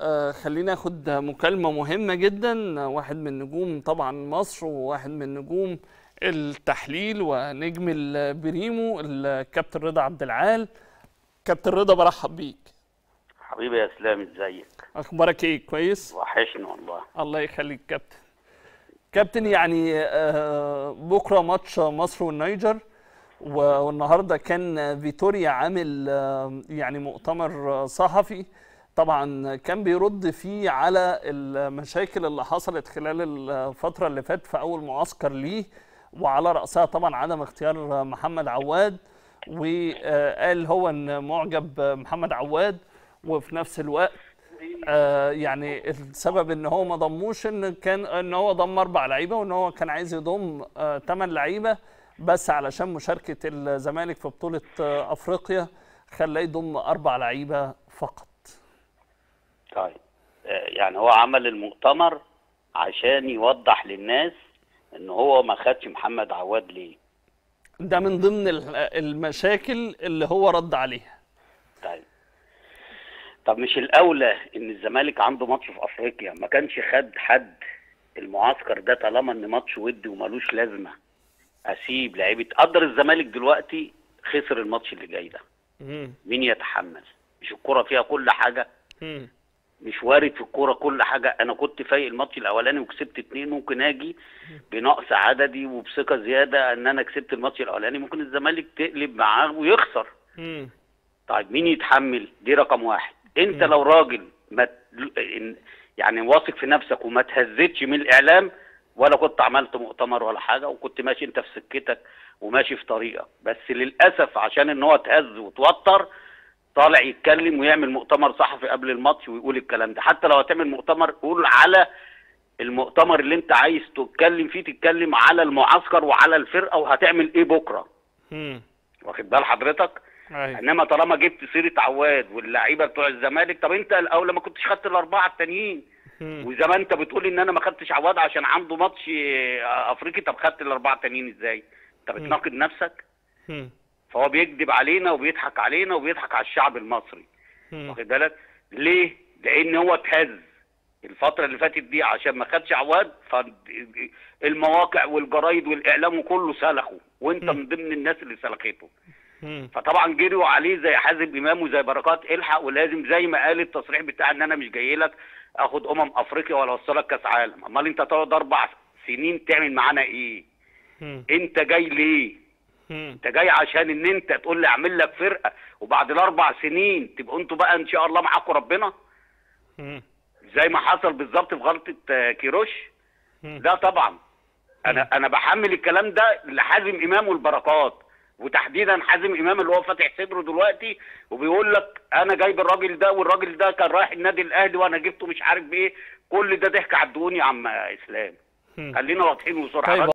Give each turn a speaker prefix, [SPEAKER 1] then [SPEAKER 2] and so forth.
[SPEAKER 1] آه، خلينا ناخد مكالمة مهمة جدا واحد من نجوم طبعا مصر وواحد من نجوم التحليل ونجم البريمو الكابتن رضا عبد العال كابتن رضا برحب بيك
[SPEAKER 2] حبيبي يا اسلام ازيك
[SPEAKER 1] اخبارك ايه كويس
[SPEAKER 2] وحشني والله
[SPEAKER 1] الله يخليك كابتن كابتن يعني آه، بكره ماتش مصر والنيجر والنهارده كان فيتوريا عامل آه، يعني مؤتمر صحفي طبعا كان بيرد فيه على المشاكل اللي حصلت خلال الفتره اللي فاتت في اول معسكر ليه وعلى راسها طبعا عدم اختيار محمد عواد وقال هو ان معجب محمد عواد وفي نفس الوقت آه يعني السبب ان هو ما ضموش ان كان ان هو ضم اربع لعيبه وان هو كان عايز يضم ثمان لعيبه بس علشان مشاركه الزمالك في بطوله آه افريقيا خلاه يضم اربع لعيبه فقط
[SPEAKER 2] طيب آه، يعني هو عمل المؤتمر عشان يوضح للناس ان هو ما خدش محمد عواد ليه
[SPEAKER 1] ده من ضمن ال- المشاكل اللي هو رد عليها
[SPEAKER 2] طيب طب مش الاولى ان الزمالك عنده ماتش في افريقيا ما كانش خد حد المعسكر ده طالما ان ماتش ودي ومالوش لازمه اسيب لعيبه قدر الزمالك دلوقتي خسر الماتش اللي جاي ده
[SPEAKER 1] مم.
[SPEAKER 2] مين يتحمل مش الكرة فيها كل حاجه
[SPEAKER 1] مم.
[SPEAKER 2] مش وارد في الكوره كل حاجه انا كنت فايق الماتش الاولاني وكسبت اتنين ممكن اجي بنقص عددي وبثقه زياده ان انا كسبت الماتش الاولاني ممكن الزمالك تقلب معاه ويخسر
[SPEAKER 1] مم.
[SPEAKER 2] طيب مين يتحمل دي رقم واحد انت لو راجل ما ت- إن- يعني واثق في نفسك وما تهزتش من الاعلام ولا كنت عملت مؤتمر ولا حاجه وكنت ماشي انت في سكتك وماشي في طريقك بس للاسف عشان ان هو اتهز وتوتر طالع يتكلم ويعمل مؤتمر صحفي قبل الماتش ويقول الكلام ده حتى لو هتعمل مؤتمر قول على المؤتمر اللي انت عايز تتكلم فيه تتكلم على المعسكر وعلى الفرقه وهتعمل ايه بكره
[SPEAKER 1] مم.
[SPEAKER 2] واخد بال حضرتك
[SPEAKER 1] أيوة.
[SPEAKER 2] انما طالما جبت سيره عواد واللعيبه بتوع الزمالك طب انت الاول ما كنتش خدت الاربعه التانيين
[SPEAKER 1] مم.
[SPEAKER 2] وزي ما انت بتقول ان انا ما خدتش عواد عشان عنده ماتش اه، افريقي طب خدت الاربعه التانيين ازاي انت بتناقض نفسك
[SPEAKER 1] مم.
[SPEAKER 2] فهو بيكذب علينا وبيضحك علينا وبيضحك على الشعب المصري
[SPEAKER 1] مم.
[SPEAKER 2] واخد بالك ليه لان هو اتهز الفتره اللي فاتت دي عشان ما خدش عواد فالمواقع والجرايد والاعلام وكله سلخه وانت
[SPEAKER 1] مم.
[SPEAKER 2] من ضمن الناس اللي سلخته
[SPEAKER 1] مم.
[SPEAKER 2] فطبعا جريوا عليه زي حازم امام وزي بركات الحق ولازم زي ما قال التصريح بتاع ان انا مش جاي لك اخد امم افريقيا ولا اوصلك كاس عالم امال انت تقعد اربع سنين تعمل معانا ايه
[SPEAKER 1] مم.
[SPEAKER 2] انت جاي ليه
[SPEAKER 1] مم.
[SPEAKER 2] انت جاي عشان ان انت تقول لي اعمل لك فرقه وبعد الاربع سنين تبقوا انتوا بقى ان شاء الله معاكم ربنا
[SPEAKER 1] مم.
[SPEAKER 2] زي ما حصل بالظبط في غلطه آه، كيروش
[SPEAKER 1] مم.
[SPEAKER 2] لا طبعا انا انا بحمل الكلام ده لحازم امام والبركات وتحديدا حازم امام اللي هو فاتح صدره دلوقتي وبيقول لك انا جايب الراجل ده والراجل ده كان رايح النادي الاهلي وانا جبته مش عارف بايه كل ده ضحك على الدهون يا عم اسلام
[SPEAKER 1] مم.
[SPEAKER 2] خلينا واضحين وصراحه
[SPEAKER 1] طيب